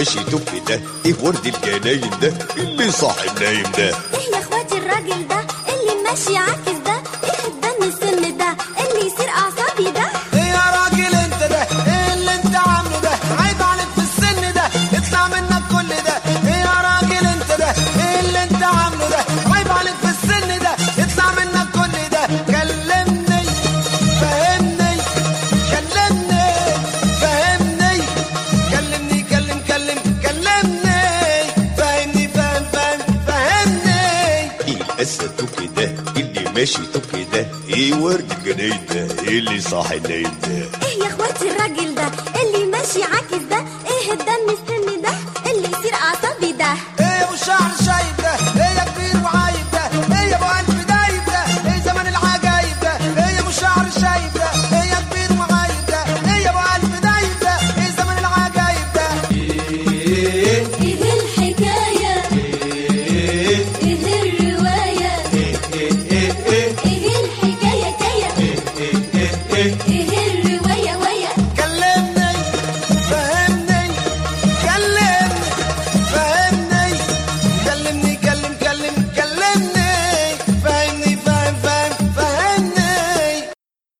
ماشي توك ده ايه ورد الجناين ده اللي صاحي نايم ده ايه يا اخواتي الراجل ده اللي ماشي عاكس ده ايه الدم السم ده اللي يصير اعصابي ده ايه يا راجل انت ده ايه اللي انت عامله ده عيب عليك في السن ده اطلع منك كل ده ايه يا راجل انت ده ايه اللي انت عامله ده عيب عليك في السن ده اطلع منك كل ده كلمني فهمني كلمني فهمني كلمني كلم كلم كلمني فهمني فهم فهم فهمني ايه الاسد توك ده اللي ماشي توك ده ايه ورد الجناين ده اللي صاحي نايم ده ايه يا اخواتي الراجل ده اللي ماشي عاكس ده ايه الدم السم